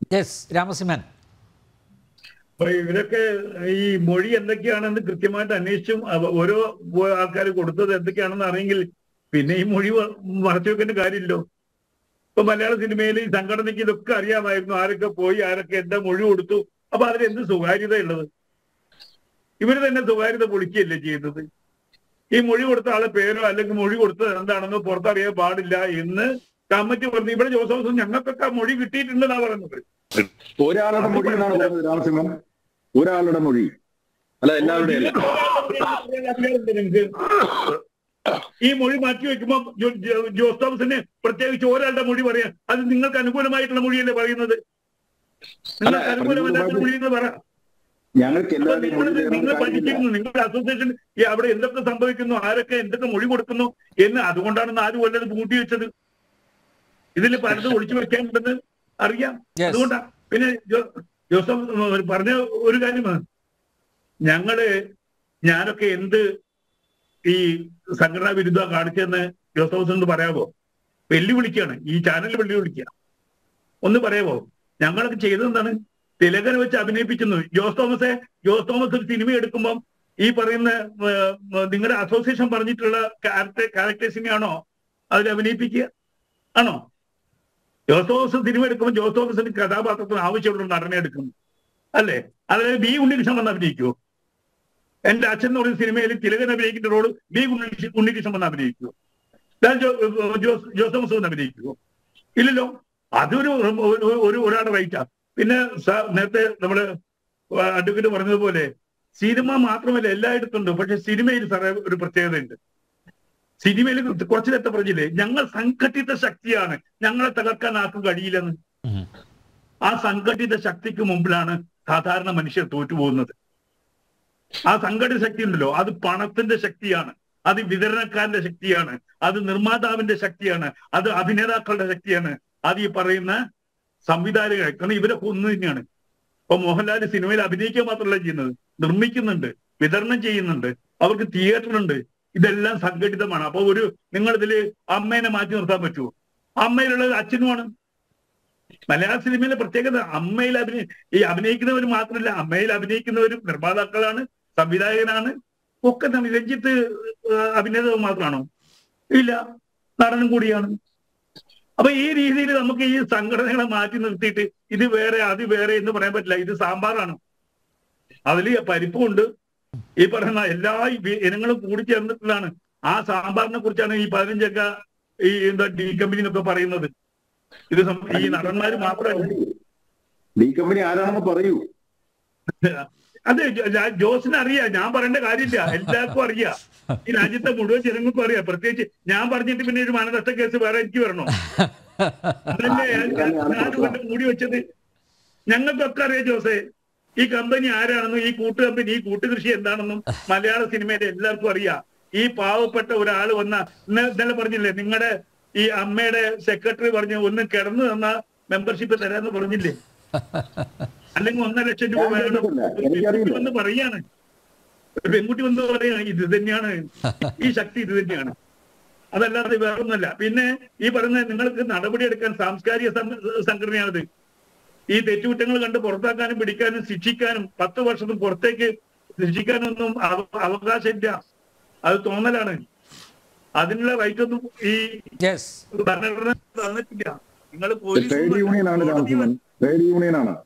Yes Ramasimhan അപ്പൊ ഇവരൊക്കെ ഈ മൊഴി എന്തൊക്കെയാണെന്ന് കൃത്യമായിട്ട് അന്വേഷിച്ചും അവ- ഓരോ ആൾക്കാർ കൊടുത്തത് എന്തൊക്കെയാണെന്ന് അറിയെങ്കിൽ പിന്നെ ഈ മൊഴി വ- മറച്ചു വെക്കേണ്ട കാര്യമില്ലല്ലോ ഇപ്പൊ മലയാള സിനിമയിൽ ഈ സംഘടനയ്ക്ക് ഇതൊക്കെ അറിയാമായിരുന്നു ആരൊക്കെ പോയി ആരൊക്കെ എന്താ മൊഴി കൊടുത്തു അപ്പൊ അതിൽ എന്ത് സ്വകാര്യത ഉള്ളത് ഇവര് തന്നെ സ്വകാര്യത പൊളിക്കുകയല്ലേ ചെയ്യുന്നത് ഈ മൊഴി കൊടുത്ത ആളെ പേരോ അല്ലെങ്കിൽ മൊഴി കൊടുത്തത് എന്താണെന്നോ പുറത്തറിയാൻ പാടില്ല എന്ന് കമ്മിറ്റി പറഞ്ഞു ഇവിടെ ജോസഫ് ഞങ്ങൾക്കൊക്കെ ആ മൊഴി കിട്ടിയിട്ടുണ്ടെന്നാ പറയുന്നത് ഒരാളുടെ മൊഴി എന്നാണ് പറഞ്ഞത് രാമസിംഹൻ ഒരാളുടെ മൊഴി അല്ല എല്ലാവരുടെയും അല്ല നിങ്ങൾക്ക് ഈ മൊഴി മാറ്റി വെക്കുമ്പോ ജോ- ജോ- ജോസ് തോമസിന് പ്രത്യേകിച്ച് ഒരാളുടെ മൊഴി പറയാം അത് നിങ്ങൾക്ക് അനുകൂലമായിട്ടുള്ള മൊഴിയല്ലേ പറയുന്നത് നിങ്ങൾക്ക് അല്ല, അനുകൂലമല്ലാത്ത മൊഴി എന്ന് പറ ഞങ്ങൾക്ക് അപ്പൊ എല്ലാവരുടെയും നിങ്ങൾ മൊഴി തരണം നിങ്ങൾ കാര്യമില്ല പഠിച്ചിരുന്നു നിങ്ങളുടെ അസോസിയേഷൻ ഈ അവിടെ എന്തൊക്കെ സംഭവിക്കുന്നു ആരൊക്കെ എന്തൊക്കെ മൊഴി കൊടുക്കുന്നു എന്ന് അതുകൊണ്ടാണ് നാല് കൊല്ലം പൂട്ടി വെച്ചത് ഇതിൽ പലതും ഒളിച്ചു വെക്കാനുണ്ടെന്ന് അറിയാം Yes. അതുകൊണ്ടാ പിന്നെ ജോ- ജോസഫ് ഉം, പറഞ്ഞ ഒരു കാര്യമാണ് ഞങ്ങള് ഞാനൊക്കെ എന്ത് ഈ സംഘടനാ വിരുദ്ധ കാണിച്ചെന്ന് ജോസഫ് ഒന്ന് പറയാമോ വെല്ലുവിളിക്കാണ് ഈ ചാനൽ വെല്ലുവിളിക്കുക ഒന്ന് പറയാമോ ഞങ്ങളൊക്കെ ചെയ്തതെന്താണ് തിലകനെ വെച്ച് അഭിനയിപ്പിക്കുന്നു ജോസ് തോമസെ ജോസ് തോമസ് ഒരു സിനിമ എടുക്കുമ്പം ഈ പറയുന്ന ഏർ, നിങ്ങളുടെ അസോസിയേഷൻ പറഞ്ഞിട്ടുള്ള ക്യാരക്ടർ ക്യാരക്ടേഴ്സിനെയാണോ അതിൽ അഭിനയിപ്പിക്കുക ആണോ ജോസ് തോമസ് സിനിമ എടുക്കുമ്പോൾ ജോസ് തോമസിന് കഥാപാത്രത്തിന് ആവശ്യമുള്ള നടനെ എടുക്കുന്നു അല്ലേ അതായത് ബി ഉണ്ണികൃഷ്ണൻ വന്ന് അഭിനയിക്കുമോ എന്റെ അച്ഛൻ എന്ന് പറയുന്ന സിനിമയിൽ തിലകൻ അഭിനയിക്കുന്ന റോള് ബി ഉണ്ണി ഉണ്ണികൃഷ്ണൻ വന്ന് അഭിനയിക്കുമോ ഞാൻ ജോ- ജോസ് ജോസ് തോമസ് വന്ന് അഭിനയിക്കുമോ ഇല്ലല്ലോ അതൊരു ഒരു- ഒരു ഒരാളുടെ റൈറ്റാ പിന്നെ സാർ നേരത്തെ നമ്മള് അഡ്വക്കേറ്റ് പറഞ്ഞതുപോലെ സിനിമ മാത്രമല്ല എല്ലായിടത്തും ഉണ്ട് പക്ഷെ സിനിമയിൽ സാറേ ഒരു പ്രത്യേകതയുണ്ട് സിനിമയിൽ കുറച്ചു നേരത്തെ പറഞ്ഞില്ലേ ഞങ്ങൾ സംഘടിത ശക്തിയാണ് ഞങ്ങളെ തകർക്കാൻ ആർക്കും കഴിയില്ലെന്ന് ഉം. ആ സംഘടിത ശക്തിക്ക് മുമ്പിലാണ് സാധാരണ മനുഷ്യർ തോറ്റുപോകുന്നത് ആ സംഘടിത ശക്തി ഉണ്ടല്ലോ അത് പണത്തിന്റെ ശക്തിയാണ് അത് വിതരണക്കാരന്റെ ശക്തിയാണ് അത് നിർമ്മാതാവിന്റെ ശക്തിയാണ് അത് അഭിനേതാക്കളുടെ ശക്തിയാണ് അത് ഈ പറയുന്ന സംവിധായകർ കാരണം ഇവരൊക്കെ ഒന്ന് തന്നെയാണ് ഇപ്പൊ മോഹൻലാൽ സിനിമയിൽ അഭിനയിക്കുക മാത്രമല്ല ചെയ്യുന്നത് നിർമ്മിക്കുന്നുണ്ട് വിതരണം ചെയ്യുന്നുണ്ട് അവർക്ക് തിയേറ്റർ ഉണ്ട് ഇതെല്ലാം സംഘടിതമാണ് അപ്പൊ ഒരു നിങ്ങൾ ഇതില് അമ്മേനെ മാറ്റി നിർത്താൻ പറ്റുമോ അമ്മയിലുള്ളത് അച്ഛനുമാണ് മലയാള സിനിമയിലെ പ്രത്യേകത അമ്മയിൽ അഭിനയ ഈ അഭിനയിക്കുന്നവർ മാത്രമല്ല അമ്മയിൽ അഭിനയിക്കുന്നവരും നിർമ്മാതാക്കളാണ് സംവിധായകനാണ് ഒക്കെ തന്നെ രഞ്ജിത്ത് ഏഹ്, അഭിനേതാവ് മാത്രമാണോ ഇല്ല നടനും കൂടിയാണ് അപ്പൊ ഈ രീതിയിൽ നമുക്ക് ഈ സംഘടനകളെ മാറ്റി നിർത്തിയിട്ട് ഇത് വേറെ അത് വേറെ എന്ന് പറയാൻ പറ്റില്ല ഇത് സാമ്പാറാണ് അതിൽ പരിപ്പുണ്ട് ഈ പറയുന്ന എല്ലാ വി- ഇനങ്ങളും കൂടി ചേർന്നിട്ടുള്ളതാണ് ആ സാമ്പാറിനെ കുറിച്ചാണ് ഈ പതിനഞ്ചൊക്കെ ഈ എന്താ ഡി കമ്പനി എന്നൊക്കെ പറയുന്നത് ഇത് സം- ഈ നടന്മാര് മാത്രമല്ല ഡി കമ്പനി ആരാണെന്ന് പറയൂ അതെ ജോ- ജോ- ജോസിന് അറിയാം ഞാൻ പറയേണ്ട കാര്യമില്ല എല്ലാവർക്കും അറിയാം ഈ രാജ്യത്തെ മുഴുവൻ ജനങ്ങൾക്കും അറിയാം പ്രത്യേകിച്ച് ഞാൻ പറഞ്ഞിട്ട് പിന്നെ ഒരു മാനനഷ്ട കേസ് വേറെ എനിക്ക് വരണോ അതല്ലേ ഞാൻ ഞാൻ കൊണ്ട് മൂടി വെച്ചത് ഞങ്ങൾക്കൊക്കെ അറിയാം ജോസേ ഈ കമ്പനി ആരാണെന്നും ഈ കൂട്ടു കമ്പനി ഈ കൂട്ടുകൃഷി എന്താണെന്നും മലയാള സിനിമയിലെ എല്ലാവർക്കും അറിയാം ഈ പാവപ്പെട്ട ഒരാൾ വന്ന ഇന്ന- ഇന്നലെ പറഞ്ഞില്ലേ നിങ്ങളുടെ ഈ അമ്മയുടെ സെക്രട്ടറി പറഞ്ഞു ഒന്ന് കിടന്നു തന്ന മെമ്പർഷിപ്പ് തരാന്ന് പറഞ്ഞില്ലേ അല്ലെങ്കിൽ ഒന്നര ലക്ഷം രൂപ ഞാൻ വേണം കേട്ടിട്ടില്ല. ഒരു എനിക്കറിയില്ല. പെൺകുട്ടി വന്ന് പറയാണ് ഒരു പെൺകുട്ടി വന്ന് പറയാണ് ഇത് തന്നെയാണ് ഈ ശക്തി ഇത് തന്നെയാണ് അതല്ലാതെ വേറൊന്നുമല്ല പിന്നെ ഈ പറയുന്ന നിങ്ങൾക്ക് നടപടിയെടുക്കാൻ സാംസ്കാരിക സം- സംഘടനയാണിത് ഈ തെറ്റുകുറ്റങ്ങൾ കണ്ട് പുറത്താക്കാനും പിടിക്കാനും ശിക്ഷിക്കാനും പത്ത് വർഷത്തും പുറത്തേക്ക് ശിക്ഷിക്കാനൊന്നും അവ- അവകാശമില്ല അത് തോന്നലാണ് അതിനുള്ള റൈറ്റ് ഒന്നും ഈ യെസ് ഭരണഘടന തന്നിട്ടില്ല നിങ്ങൾ ട്രേഡ് യൂണിയൻ ആണ് രാമസിംഹൻ ട്രേഡ് യൂണിയൻ ആണ്